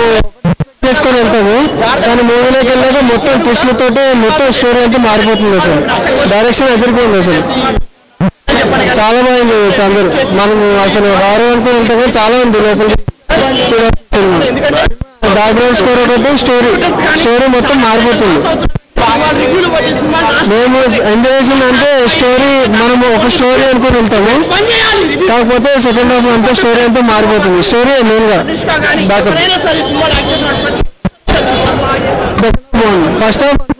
మనము చేసుకొని వెళ్తాము కానీ మూవీలోకి వెళ్ళాక మొత్తం ట్విస్ట్ తోటి మొత్తం స్టోరీ అంతా మారిపోతుంది అసలు డైరెక్షన్ ఎదిరిపోయింది అసలు చాలా బాగుంది అందరూ మనం అసలు హారర్ అనుకుని వెళ్తాం కానీ చాలా ఉంది లోపల చూడాల్సిన బ్యాక్గ్రౌండ్ స్కోర్ ఒకటి స్టోరీ స్టోరీ మొత్తం మారిపోతుంది మేము ఎంజాయ్ చేసిందంటే స్టోరీ మనము ఒక స్టోరీ అనుకుని వెళ్తాము కాకపోతే సెకండ్ హాఫ్ అంతా స్టోరీ అంతా మారిపోతుంది స్టోరీ మెయిన్ గా బ్యాకప్ ఫస్ట్ హాఫ్